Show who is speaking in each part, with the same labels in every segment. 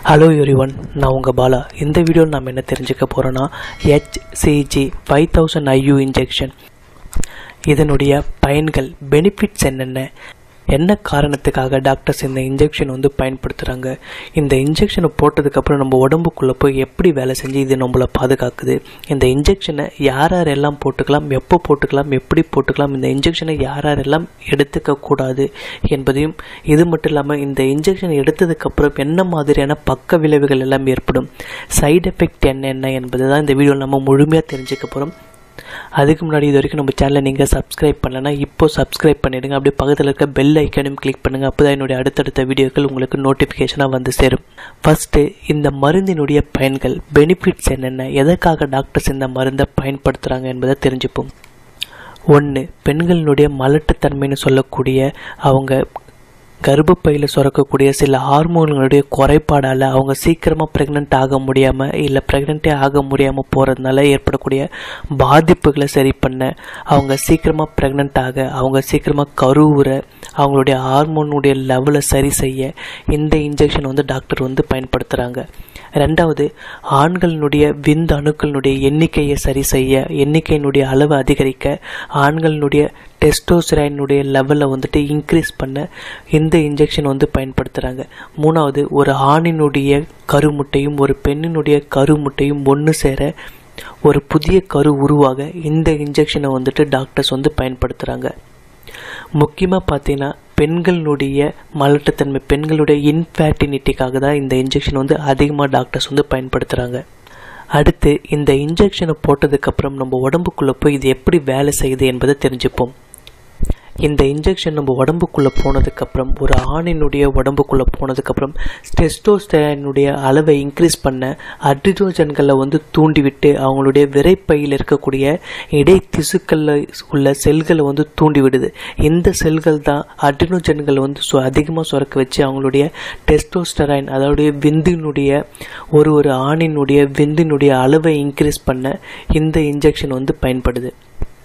Speaker 1: hello everyone நான் உங்கள் பாலா இந்த வீடியோவில் நாம் என்ன தெரிஞ்சுக்க போகிறோன்னா HCG five thousand IU injection இதனுடைய பயன்கள் பெனிஃபிட்ஸ் என்னென்ன என்ன காரணத்துக்காக டாக்டர்ஸ் இந்த இன்ஜெக்ஷன் வந்து பயன்படுத்துகிறாங்க இந்த இன்ஜெக்ஷனை போட்டதுக்கப்புறம் நம்ம உடம்புக்குள்ளே போய் எப்படி வேலை செஞ்சு இது நம்மளை பாதுகாக்குது இந்த இன்ஜெக்ஷனை யார் யாரெல்லாம் போட்டுக்கலாம் எப்போ போட்டுக்கலாம் எப்படி போட்டுக்கலாம் இந்த இன்ஜெக்ஷனை யார் யாரெல்லாம் எடுத்துக்க கூடாது என்பதையும் இது மட்டும் இல்லாமல் இந்த இன்ஜெக்ஷன் எடுத்ததுக்கப்புறம் என்ன மாதிரியான பக்க விளைவுகள் எல்லாம் ஏற்படும் சைடு எஃபெக்ட் என்னென்ன என்பது தான் இந்த வீடியோவில் நம்ம முழுமையாக தெரிஞ்சுக்க போகிறோம் அதுக்கு முன்னாடி இது வரைக்கும் நம்ம சேனலை நீங்கள் சப்ஸ்கிரைப் பண்ணலன்னா இப்போ சப்ஸ்கிரைப் பண்ணிடுங்க அப்படியே பக்கத்தில் இருக்க பெல் ஐக்கனையும் கிளிக் பண்ணுங்கள் அப்போ தான் என்னுடைய அடுத்தடுத்த வீடியோக்கள் உங்களுக்கு நோட்டிஃபிகேஷனாக வந்து சேரும் ஃபஸ்ட்டு இந்த மருந்தினுடைய பயன்கள் பெனிஃபிட்ஸ் என்னென்ன எதற்காக டாக்டர்ஸ் இந்த மருந்தை பயன்படுத்துகிறாங்க என்பதை தெரிஞ்சுப்போம் ஒன்று பெண்களினுடைய மலட்டுத்தன்மைன்னு சொல்லக்கூடிய அவங்க கர்ப்பப்பையில் சுரக்கக்கூடிய சில ஹார்மோன்களுடைய குறைபாடால் அவங்க சீக்கிரமாக ப்ரெக்னென்ட் ஆக முடியாமல் இல்லை ப்ரெக்னென்ட்டே ஆக முடியாமல் போகிறதுனால ஏற்படக்கூடிய பாதிப்புகளை சரி பண்ண அவங்க சீக்கிரமாக ப்ரெக்னென்ட் ஆக அவங்க சீக்கிரமாக கருவுற அவங்களுடைய ஹார்மோனுடைய லெவலை சரி செய்ய இந்த இன்ஜெக்ஷன் வந்து டாக்டர் வந்து பயன்படுத்துகிறாங்க ரெண்டாவது ஆண்களினுடைய விந்து அணுக்களினுடைய எண்ணிக்கையை சரி செய்ய எண்ணிக்கையினுடைய அளவை அதிகரிக்க ஆண்களினுடைய டெஸ்டோஸ்டைனுடைய லெவலை வந்துட்டு இன்க்ரீஸ் பண்ண இந்த இன்ஜெக்ஷன் வந்து பயன்படுத்துகிறாங்க மூணாவது ஒரு ஆணினுடைய கருமுட்டையும் ஒரு பெண்ணினுடைய கருமுட்டையும் ஒன்று சேர ஒரு புதிய கரு உருவாக இந்த இன்ஜெக்ஷனை வந்துட்டு டாக்டர்ஸ் வந்து பயன்படுத்துகிறாங்க முக்கியமாக பார்த்தீங்கன்னா பெண்களுடைய மலட்டுத்தன்மை பெண்களுடைய இன்ஃபேர்டினிட்டிக்காக தான் இந்த இன்ஜெக்ஷன் வந்து அதிகமாக டாக்டர்ஸ் வந்து பயன்படுத்துகிறாங்க அடுத்து இந்த இன்ஜெக்ஷனை போட்டதுக்கப்புறம் நம்ம உடம்புக்குள்ளே போய் இது எப்படி வேலை செய்யுது என்பதை தெரிஞ்சுப்போம் இந்த இன்ஜெக்ஷன் நம்ம உடம்புக்குள்ளே போனதுக்கப்புறம் ஒரு ஆணினுடைய உடம்புக்குள்ளே போனதுக்கப்புறம் டெஸ்டோஸ்டனுடைய அளவை இன்க்ரீஸ் பண்ண அட்ரிஜோஜன்களை வந்து தூண்டிவிட்டு அவங்களுடைய விரைப்பையில் இருக்கக்கூடிய இடை திசுக்களில் உள்ள செல்களை வந்து தூண்டி விடுது இந்த செல்கள் தான் அட்ரினோஜன்களை வந்து சு அதிகமாக சுரக்க வச்சு அவங்களுடைய டெஸ்டோஸ்டரைன் அதாவது விந்தினுடைய ஒரு ஒரு ஆணினுடைய விந்தினுடைய அளவை இன்க்ரீஸ் பண்ண இந்த இன்ஜெக்ஷன் வந்து பயன்படுது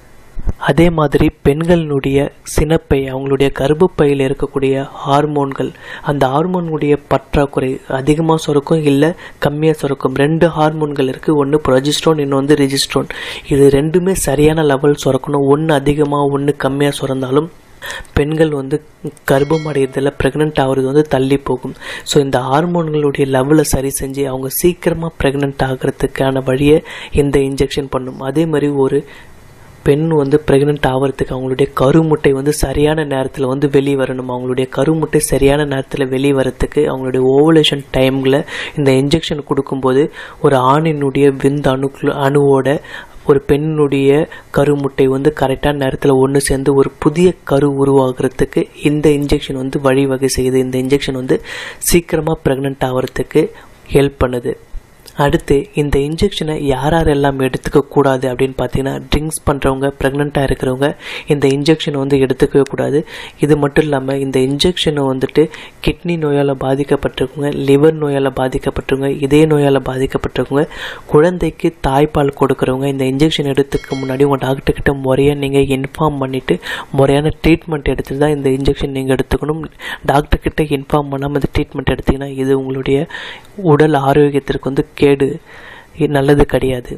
Speaker 1: அதே மாதிரி பெண்களினுடைய சினப்பை அவங்களுடைய கர்ப்பப்பையில் இருக்கக்கூடிய ஹார்மோன்கள் அந்த ஹார்மோனுடைய பற்றாக்குறை அதிகமாக சுரக்கும் இல்லை கம்மியாக சுரக்கும் ரெண்டு ஹார்மோன்கள் இருக்குது ஒன்று ப்ரொஜிஸ்ட்ரோன் இன்னொன்று ரிஜிஸ்ட்ரோன் இது ரெண்டுமே சரியான லெவல் சுரக்கணும் ஒன்று அதிகமாக ஒன்று கம்மியாக சுரந்தாலும் பெண்கள் வந்து கர்ப்பம் அடைகிறதுல ப்ரெக்னென்ட் ஆகிறது வந்து தள்ளி போகும் ஸோ இந்த ஹார்மோன்களுடைய லெவலை சரி செஞ்சு அவங்க சீக்கிரமாக ப்ரெக்னென்ட் ஆகிறதுக்கான வழியை இந்த இன்ஜெக்ஷன் பண்ணும் அதே மாதிரி ஒரு பெண் வந்து ப்ரெக்னென்ட் ஆகிறதுக்கு அவங்களுடைய கருமுட்டை வந்து சரியான நேரத்தில் வந்து வெளியே வரணும் அவங்களுடைய கருமுட்டை சரியான நேரத்தில் வெளியே வரத்துக்கு அவங்களுடைய ஓவலேஷன் டைமில் இந்த இன்ஜெக்ஷன் கொடுக்கும்போது ஒரு ஆணினுடைய விந்து அணுக்கள் அணுவோட ஒரு பெண்ணுடைய கருமுட்டை வந்து கரெக்டான நேரத்தில் ஒன்று சேர்ந்து ஒரு புதிய கரு உருவாகிறதுக்கு இந்த இன்ஜெக்ஷன் வந்து வழிவகை செய்யுது இந்த இன்ஜெக்ஷன் வந்து சீக்கிரமாக ப்ரெக்னென்ட் ஆகிறதுக்கு ஹெல்ப் பண்ணுது அடுத்து இந்த இன்ஜெக்ஷனை யார் யாரெல்லாம் எடுத்துக்க கூடாது அப்படின்னு பார்த்தீங்கன்னா ட்ரிங்க்ஸ் பண்ணுறவங்க ப்ரெக்னெண்ட்டாக இருக்கிறவங்க இந்த இன்ஜெக்ஷனை வந்து எடுத்துக்கவே கூடாது இது மட்டும் இல்லாமல் இந்த இன்ஜெக்ஷனை வந்துட்டு கிட்னி நோயால் பாதிக்கப்பட்டிருக்கவங்க லிவர் நோயால் பாதிக்கப்பட்டிருவங்க இதய நோயால் பாதிக்கப்பட்டிருக்கவங்க குழந்தைக்கு தாய்ப்பால் கொடுக்குறவங்க இந்த இன்ஜெக்ஷன் எடுத்துக்க முன்னாடி உங்கள் டாக்டர்கிட்ட முறையாக நீங்கள் இன்ஃபார்ம் பண்ணிவிட்டு முறையான ட்ரீட்மெண்ட் எடுத்துட்டு தான் இந்த இன்ஜெக்ஷன் நீங்கள் எடுத்துக்கணும் டாக்டர்கிட்ட இன்ஃபார்ம் பண்ணாமல் இந்த ட்ரீட்மெண்ட் எடுத்திங்கன்னா இது உங்களுடைய உடல் ஆரோக்கியத்திற்கு வந்து கேடு நல்லது கிடையாது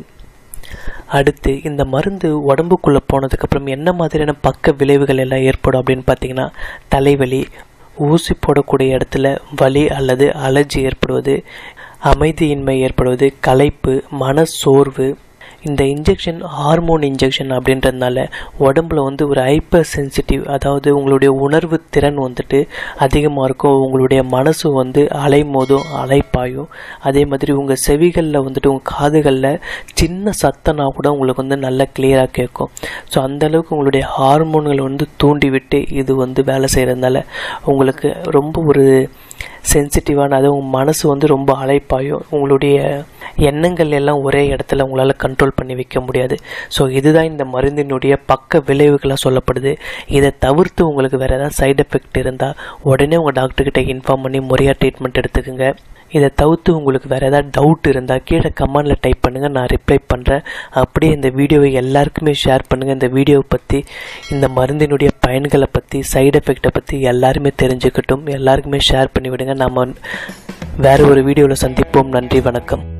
Speaker 1: அடுத்து இந்த மருந்து உடம்புக்குள்ளே போனதுக்கப்புறம் என்ன மாதிரியான பக்க விளைவுகள் எல்லாம் ஏற்படும் அப்படின்னு பார்த்தீங்கன்னா தலைவலி ஊசி போடக்கூடிய இடத்துல வலி அல்லது அலர்ஜி ஏற்படுவது அமைதியின்மை ஏற்படுவது களைப்பு மன சோர்வு இந்த இன்ஜெக்ஷன் ஹார்மோன் இன்ஜெக்ஷன் அப்படின்றதுனால உடம்புல வந்து ஒரு ஹைப்பர் சென்சிட்டிவ் அதாவது உங்களுடைய உணர்வு திறன் வந்துட்டு அதிகமாக இருக்கும் உங்களுடைய மனசு வந்து அலைமோதும் அலைப்பாயும் அதே மாதிரி உங்கள் செவிகளில் வந்துட்டு உங்கள் காதுகளில் சின்ன சத்தனா கூட உங்களுக்கு வந்து நல்லா கிளியராக கேட்கும் ஸோ அந்தளவுக்கு உங்களுடைய ஹார்மோன்களை வந்து தூண்டி விட்டு இது வந்து வேலை செய்கிறதுனால உங்களுக்கு ரொம்ப ஒரு சென்சிட்டிவான அது உங்கள் மனசு வந்து ரொம்ப அலைப்பாயும் உங்களுடைய எண்ணங்கள் எல்லாம் ஒரே இடத்துல உங்களால் கண்ட்ரோல் பண்ணி வைக்க முடியாது ஸோ இதுதான் இந்த மருந்தினுடைய பக்க விளைவுகளாக சொல்லப்படுது இதை தவிர்த்து உங்களுக்கு வேறு ஏதாவது சைடு எஃபெக்ட் இருந்தால் உடனே உங்கள் டாக்டர்கிட்ட இன்ஃபார்ம் பண்ணி முறையாக ட்ரீட்மெண்ட் எடுத்துக்கோங்க இதை தவிர்த்து உங்களுக்கு வேறு ஏதாவது டவுட் இருந்தால் கீழே கமெண்டில் டைப் பண்ணுங்கள் நான் ரிப்ளை பண்ணுறேன் அப்படியே இந்த வீடியோவை எல்லாருக்குமே ஷேர் பண்ணுங்கள் இந்த வீடியோவை பற்றி இந்த மருந்தினுடைய பயன்களை பற்றி சைடு எஃபெக்டை பற்றி எல்லாருமே தெரிஞ்சுக்கட்டும் எல்லாருக்குமே ஷேர் பண்ணி விடுங்க நம்ம வேற ஒரு வீடியோவில் சந்திப்போம் நன்றி வணக்கம்